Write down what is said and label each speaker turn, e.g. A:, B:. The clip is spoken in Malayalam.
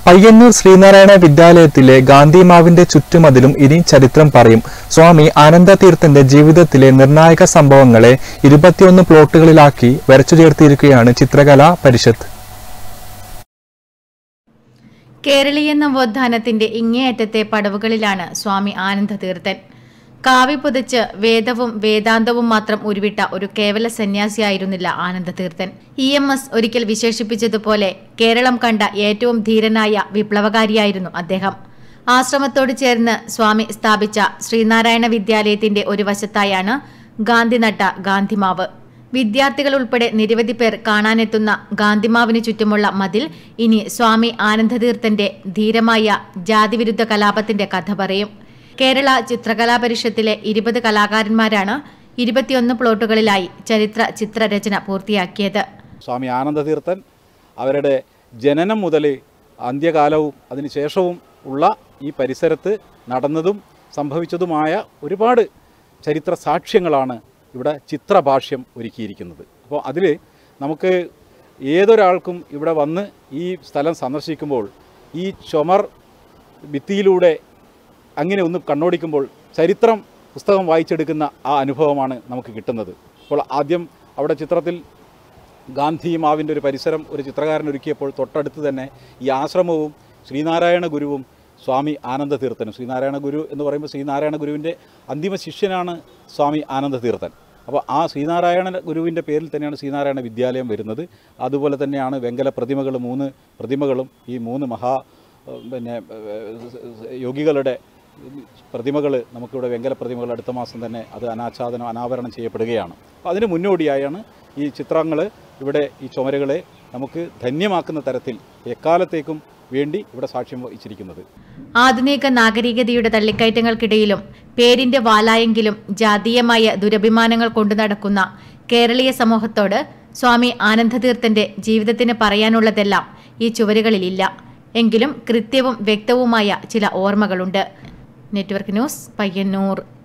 A: പയ്യന്നൂർ ശ്രീനാരായണ വിദ്യാലയത്തിലെ ഗാന്ധിമാവിന്റെ ചുറ്റുമതിലും ഇനി ചരിത്രം പറയും സ്വാമി ആനന്ദതീർത്ഥന്റെ ജീവിതത്തിലെ നിർണായക സംഭവങ്ങളെ ഇരുപത്തിയൊന്ന് പ്ലോട്ടുകളിലാക്കി വരച്ചു ചേർത്തിരിക്കുകയാണ് ചിത്രകലാ പരിഷത്ത്
B: കേരളീയ നവോത്ഥാനത്തിന്റെ ഇങ്ങേയറ്റത്തെ പടവുകളിലാണ് സ്വാമി ആനന്ദതീർത്ഥൻ കാവി പുതച്ച് വേദവും വേദാന്തവും മാത്രം ഉരുവിട്ട ഒരു കേവല സന്യാസിയായിരുന്നില്ല ആനന്ദതീർത്ഥൻ ഇ എം എസ് ഒരിക്കൽ വിശേഷിപ്പിച്ചതുപോലെ കേരളം കണ്ട ഏറ്റവും ധീരനായ വിപ്ലവകാരിയായിരുന്നു അദ്ദേഹം ആശ്രമത്തോട് ചേർന്ന് സ്വാമി സ്ഥാപിച്ച ശ്രീനാരായണ വിദ്യാലയത്തിന്റെ ഒരു വശത്തായാണ് ഗാന്ധി നട്ട ഗാന്ധിമാവ് വിദ്യാർത്ഥികൾ ഉൾപ്പെടെ നിരവധി പേർ കാണാനെത്തുന്ന ഗാന്ധിമാവിന് ചുറ്റുമുള്ള മതിൽ ഇനി സ്വാമി ആനന്ദതീർത്ഥന്റെ ധീരമായ ജാതിവിരുദ്ധ കലാപത്തിന്റെ കഥ പറയും കേരള ചിത്രകലാ പരിഷത്തിലെ ഇരുപത് കലാകാരന്മാരാണ് ഇരുപത്തിയൊന്ന് പ്ലോട്ടുകളിലായി ചരിത്ര ചിത്രരചന പൂർത്തിയാക്കിയത്
C: സ്വാമി ആനന്ദതീർത്ഥൻ അവരുടെ ജനനം മുതൽ അന്ത്യകാലവും അതിനുശേഷവും ഉള്ള ഈ പരിസരത്ത് നടന്നതും സംഭവിച്ചതുമായ ഒരുപാട് ചരിത്ര സാക്ഷ്യങ്ങളാണ് ഇവിടെ ചിത്രഭാഷ്യം ഒരുക്കിയിരിക്കുന്നത് അപ്പോൾ അതിൽ നമുക്ക് ഏതൊരാൾക്കും ഇവിടെ വന്ന് ഈ സ്ഥലം സന്ദർശിക്കുമ്പോൾ ഈ ചുമർ ഭിത്തിയിലൂടെ അങ്ങനെ ഒന്ന് കണ്ണോടിക്കുമ്പോൾ ചരിത്രം പുസ്തകം വായിച്ചെടുക്കുന്ന ആ അനുഭവമാണ് നമുക്ക് കിട്ടുന്നത് അപ്പോൾ ആദ്യം അവിടെ ചിത്രത്തിൽ ഗാന്ധി മാവിൻ്റെ ഒരു പരിസരം ഒരു ചിത്രകാരൻ ഒരുക്കിയപ്പോൾ തൊട്ടടുത്ത് തന്നെ ഈ ആശ്രമവും ശ്രീനാരായണ ഗുരുവും സ്വാമി ആനന്ദതീർത്ഥനും ശ്രീനാരായണ ഗുരു എന്ന് പറയുമ്പോൾ ശ്രീനാരായണ ഗുരുവിൻ്റെ അന്തിമ ശിഷ്യനാണ് സ്വാമി ആനന്ദതീർത്ഥൻ അപ്പോൾ ആ ശ്രീനാരായണ ഗുരുവിൻ്റെ പേരിൽ തന്നെയാണ് ശ്രീനാരായണ വിദ്യാലയം വരുന്നത് അതുപോലെ തന്നെയാണ് വെങ്കല പ്രതിമകൾ മൂന്ന് പ്രതിമകളും ഈ മൂന്ന് മഹാ ഏഹ്, പിന്നെ ഏഹ്, യോഗികളുടെ പ്രതിമകൾ നമുക്കിവിടെ വെങ്കല പ്രതിമകൾ അടുത്ത മാസം തന്നെ അത് അനാച്ഛാദനം അനാവരണം ചെയ്യപ്പെടുകയാണ് അപ്പോൾ അതിന് മുന്നോടിയായാണ് ഈ ചിത്രങ്ങൾ ഇവിടെ ഈ ചുമരുകളെ നമുക്ക് ധന്യമാക്കുന്ന തരത്തിൽ എക്കാലത്തേക്കും വേണ്ടി ഇവിടെ സാക്ഷ്യം വഹിച്ചിരിക്കുന്നത്
B: ആധുനിക നാഗരികതയുടെ തള്ളിക്കയറ്റങ്ങൾക്കിടയിലും പേരിന്റെ വാലായെങ്കിലും ജാതീയമായ ദുരഭിമാനങ്ങൾ കൊണ്ടു നടക്കുന്ന കേരളീയ സമൂഹത്തോട് സ്വാമി ആനന്ദതീർത്ഥന്റെ ജീവിതത്തിന് പറയാനുള്ളതെല്ലാം ഈ ചുവരുകളിലില്ല എങ്കിലും കൃത്യവും വ്യക്തവുമായ ചില ഓർമ്മകളുണ്ട് നെറ്റ്വർക്ക് ന്യൂസ് പയ്യന്നൂർ